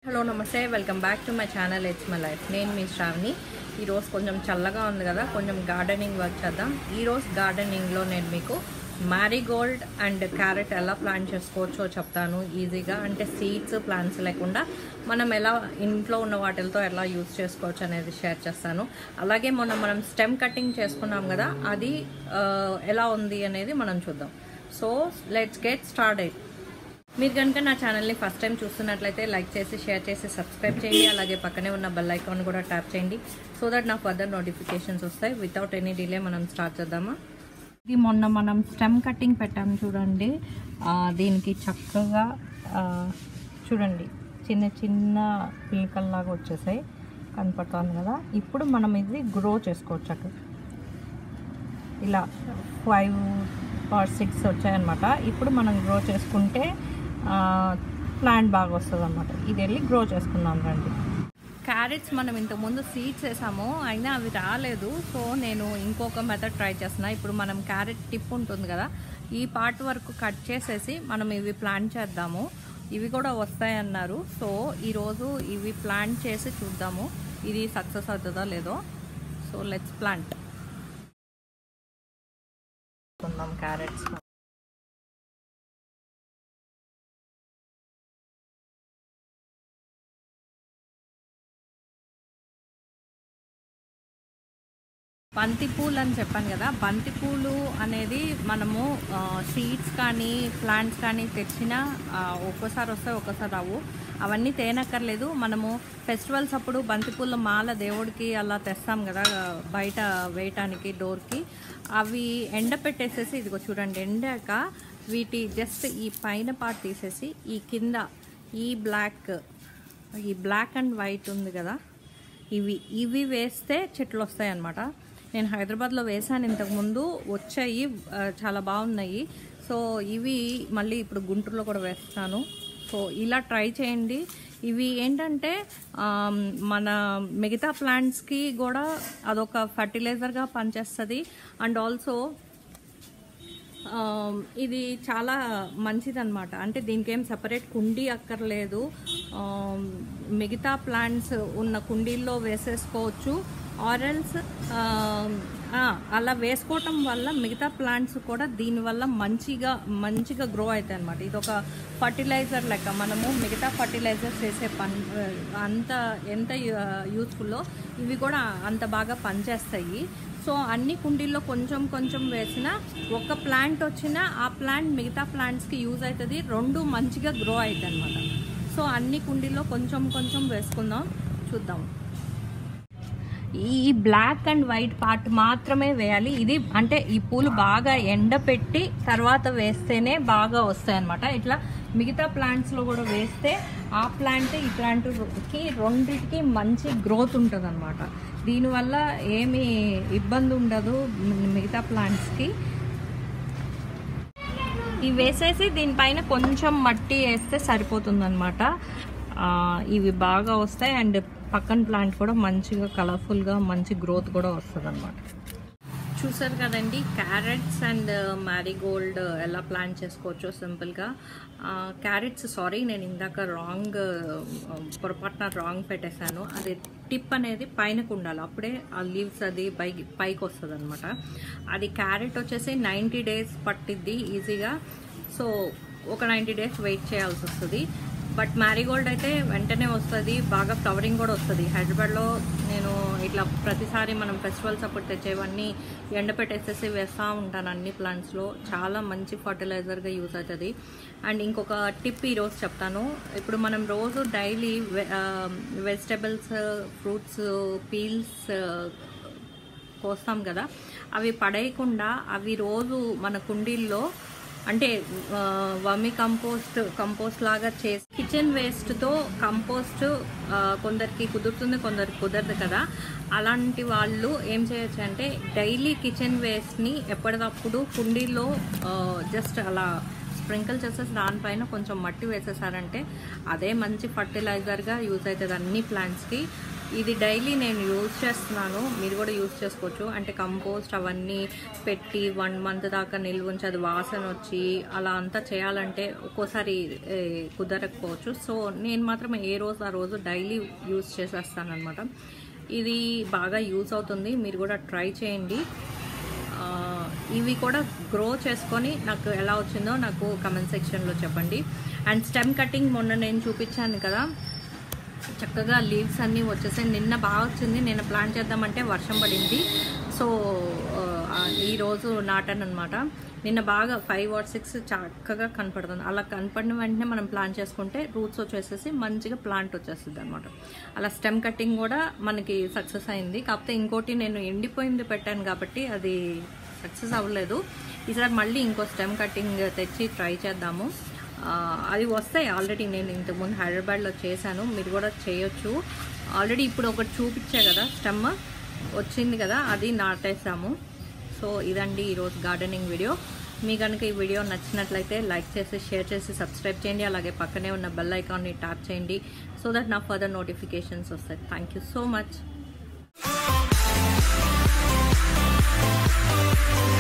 hello నమస్తే welcome back to my channel it's my life నేను మీ శ్రావణి ఈరోజు కొంచెం చల్లగా ఉంది కదా కొంచెం గార్డెనింగ్ వర్క్ చేద్దాం ఈరోజు గార్డెనింగ్లో నేను మీకు మ్యారీగోల్డ్ అండ్ క్యారెట్ ఎలా ప్లాంట్ చేసుకోవచ్చో చెప్తాను ఈజీగా అంటే సీడ్స్ ప్లాంట్స్ లేకుండా మనం ఎలా ఇంట్లో ఉన్న వాటితో ఎలా యూజ్ చేసుకోవచ్చు అనేది షేర్ చేస్తాను అలాగే మొన్న మనం స్టెమ్ కటింగ్ చేసుకున్నాం కదా అది ఆ, ఎలా ఉంది అనేది మనం చూద్దాం సో లెట్స్ గెట్ స్టార్ట్ అయ్యి మీరు కనుక నా ఛానల్ని ఫస్ట్ టైం చూస్తున్నట్లయితే లైక్ చేసి షేర్ చేసి సబ్స్క్రైబ్ చేయండి అలాగే పక్కనే ఉన్న బెల్ ఐకాన్ కూడా ట్యాప్ చేయండి సో దట్ నా ఫర్దర్ నోటిఫికేషన్స్ వస్తాయి వితౌట్ ఎనీ డిలే మనం స్టార్ట్ చేద్దామా ఇది మొన్న మనం స్టెమ్ కటింగ్ పెట్టాం చూడండి ఆ, దీనికి చక్కగా ఆ, చూడండి చిన్న చిన్న పిలకల్లాగా వచ్చేసాయి కనపడుతుంది కదా ఇప్పుడు మనం ఇది గ్రో చేసుకోవచ్చు అక్కడ ఇలా ఫైవ్ ఆర్ సిక్స్ వచ్చాయన్నమాట ఇప్పుడు మనం గ్రో చేసుకుంటే ప్లాంట్ బాగా వస్తుంది అనమాట ఇది వెళ్ళి గ్రో చేసుకుందాం రండి క్యారెట్స్ మనం ఇంతకుముందు సీడ్స్ వేసాము అయినా అవి రాలేదు సో నేను ఇంకొక మెథడ్ ట్రై చేస్తున్నా ఇప్పుడు మనం క్యారెట్ టిప్ ఉంటుంది కదా ఈ పార్ట్ వరకు కట్ చేసేసి మనం ఇవి ప్లాంట్ చేద్దాము ఇవి కూడా వస్తాయన్నారు సో ఈరోజు ఇవి ప్లాంట్ చేసి చూద్దాము ఇది సక్సెస్ అవుతుందో లేదో సో లెట్స్ ప్లాంట్ కొందాం క్యారెట్స్ బంతి పూలు అని చెప్పాను కదా బంతి పూలు అనేది మనము సీడ్స్ కానీ ప్లాంట్స్ కానీ తెచ్చినా ఆ, ఒక్కోసారి వస్తాయి ఒక్కోసారి రావు అవన్నీ తేనక్కర్లేదు మనము ఫెస్టివల్స్ అప్పుడు బంతిపూల మాల దేవుడికి అలా తెస్తాం కదా బయట వేయటానికి డోర్కి అవి ఎండ పెట్టేసేసి ఇదిగో చూడండి ఎండాక వీటి జస్ట్ ఈ పైన పార్ట్ తీసేసి ఈ కింద ఈ బ్లాక్ ఈ బ్లాక్ అండ్ వైట్ ఉంది కదా ఇవి ఇవి వేస్తే చెట్లు వస్తాయి అన్నమాట నేను హైదరాబాద్లో వేసాను ఇంతకుముందు వచ్చాయి ఆ, చాలా బాగున్నాయి సో ఇవి మళ్ళీ ఇప్పుడు గుంటూరులో కూడా వేస్తాను సో ఇలా ట్రై చేయండి ఇవి ఏంటంటే ఆమ్, మన మిగతా ప్లాంట్స్కి కూడా అదొక ఫర్టిలైజర్గా పనిచేస్తుంది అండ్ ఆల్సో ఆమ్, ఇది చాలా మంచిదన్నమాట అంటే దీనికి ఏం సపరేట్ కుండీ అక్కర్లేదు ఆమ్, మిగతా ప్లాంట్స్ ఉన్న కుండీల్లో వేసేసుకోవచ్చు ఆరెల్స్ అలా వేసుకోవటం వల్ల మిగతా ప్లాంట్స్ కూడా దీనివల్ల మంచిగా మంచిగా గ్రో అవుతాయి అనమాట ఇది ఒక ఫర్టిలైజర్ లెక్క మనము మిగతా ఫర్టిలైజర్స్ వేసే పని అంత ఎంత యూస్ఫుల్లో ఇవి కూడా అంత బాగా పనిచేస్తాయి సో అన్ని కుండీల్లో కొంచెం కొంచెం వేసిన ఒక ప్లాంట్ వచ్చినా ఆ ప్లాంట్ మిగతా ప్లాంట్స్కి యూజ్ అవుతుంది రెండు మంచిగా గ్రో అవుతాయి అనమాట సో అన్ని కుండీల్లో కొంచెం కొంచెం వేసుకుందాం చూద్దాం ఈ బ్లాక్ అండ్ వైట్ పార్ట్ మాత్రమే వేయాలి ఇది అంటే ఈ పూలు బాగా ఎండపెట్టి తర్వాత వేస్తేనే బాగా వస్తాయి అనమాట ఇట్లా మిగతా ప్లాంట్స్లో కూడా వేస్తే ఆ ప్లాంట్ ఈ ప్లాంట్కి రెండింటికి మంచి గ్రోత్ ఉంటుంది అనమాట దీనివల్ల ఏమి ఇబ్బంది ఉండదు మిగతా ప్లాంట్స్కి ఇవి వేసేసి దీనిపైన కొంచెం మట్టి వేస్తే సరిపోతుందన్నమాట ఆ, ఇవి బాగా వస్తాయి అండ్ పక్కన ప్లాంట్ కూడా మంచిగా కలర్ఫుల్గా మంచి గ్రోత్ కూడా వస్తుంది అనమాట చూసారు కదండి క్యారెట్స్ అండ్ మ్యారీగోల్డ్ ఎలా ప్లాన్ చేసుకోవచ్చో సింపుల్గా క్యారెట్స్ సారీ నేను ఇందాక రాంగ్ పొరపాటున రాంగ్ పెట్టేశాను అది టిప్ అనేది పైనకు ఉండాలి అప్పుడే ఆ లీవ్స్ అది పైకి పైకి వస్తుంది అనమాట అది క్యారెట్ వచ్చేసి నైంటీ డేస్ పట్టిద్ది ఈజీగా సో ఒక నైంటీ డేస్ వెయిట్ చేయాల్సి వస్తుంది బట్ మ్యారీగోల్డ్ అయితే వెంటనే వస్తుంది బాగా ఫ్లవరింగ్ కూడా వస్తుంది హైదరాబాద్లో నేను ఇట్లా ప్రతిసారి మనం ఫెస్టివల్స్ అప్పుడు తెచ్చేవన్నీ ఎండపెట్టేసేసి వేస్తూ ఉంటాను అన్ని ప్లాంట్స్లో చాలా మంచి ఫర్టిలైజర్గా యూజ్ అవుతుంది అండ్ ఇంకొక టిప్ ఈరోజు చెప్తాను ఇప్పుడు మనం రోజు డైలీ వెజిటబుల్స్ ఫ్రూట్స్ పీల్స్ కోస్తాం కదా అవి పడేయకుండా అవి రోజు మన కుండీల్లో అంటే వర్మి కంపోస్ట్ కంపోస్ట్ లాగా చేసి కిచెన్ వేస్ట్తో కంపోస్ట్ ఆ, కొందరికి కుదురుతుంది కొందరికి కుదరదు కదా అలాంటి వాళ్ళు ఏం చేయొచ్చు అంటే డైలీ కిచెన్ వేస్ట్ని ఎప్పటికప్పుడు కుండీలో జస్ట్ అలా స్ప్రింకిల్ చేసేసి దానిపైన కొంచెం మట్టి వేసేసారంటే అదే మంచి ఫర్టిలైజర్గా యూజ్ అవుతుంది అన్ని ప్లాంట్స్కి ఇది డైలీ నేను యూజ్ చేస్తున్నాను మీరు కూడా యూజ్ చేసుకోవచ్చు అంటే కంపోస్ట్ అవన్నీ పెట్టి వన్ మంత్ దాకా నిల్వ ఉంచి అది వాసన వచ్చి అలా అంతా చేయాలంటే ఒక్కోసారి ఏ, కుదరకపోవచ్చు సో నేను మాత్రం ఏ రోజు ఆ రోజు డైలీ యూజ్ చేసేస్తాను అనమాట ఇది బాగా యూజ్ అవుతుంది మీరు కూడా ట్రై చేయండి ఆ, ఇవి కూడా గ్రో చేసుకొని నాకు ఎలా వచ్చిందో నాకు కమెంట్ సెక్షన్లో చెప్పండి అండ్ స్టెమ్ కటింగ్ మొన్న నేను చూపించాను కదా చక్కగా లీవ్స్ అన్నీ వచ్చేసాయి నిన్న బాగా వచ్చింది నిన్న ప్లాన్ చేద్దామంటే వర్షం పడింది సో ఆ, ఈ రోజు నాటాను అనమాట నిన్న బాగా ఫైవ్ ఆర్ సిక్స్ చక్కగా కనపడుతుంది అలా కనపడిన వెంటనే మనం ప్లాన్ చేసుకుంటే రూట్స్ వచ్చేసేసి మంచిగా ప్లాంట్ వచ్చేస్తుంది అనమాట అలా స్టెమ్ కటింగ్ కూడా మనకి సక్సెస్ అయింది కాకపోతే ఇంకోటి నేను ఎండిపోయింది పెట్టాను కాబట్టి అది సక్సెస్ అవ్వలేదు ఈసారి మళ్ళీ ఇంకో స్టెమ్ కటింగ్ తెచ్చి ట్రై చేద్దాము ఆ, అది వస్తాయి ఆల్రెడీ నేను ఇంతకుముందు హైదరాబాద్లో చేశాను మీరు కూడా చేయొచ్చు ఆల్రెడీ ఇప్పుడు ఒకటి చూపించా కదా స్టెమ్ వచ్చింది కదా అది నాటేసాము సో ఇదండి ఈరోజు గార్డెనింగ్ వీడియో మీ కనుక ఈ వీడియో నచ్చినట్లయితే లైక్ చేసి షేర్ చేసి సబ్స్క్రైబ్ చేయండి అలాగే పక్కనే ఉన్న బెల్ ఐకాన్ని ట్యాప్ చేయండి సో దట్ నా ఫర్దర్ నోటిఫికేషన్స్ వస్తాయి థ్యాంక్ యూ సో మచ్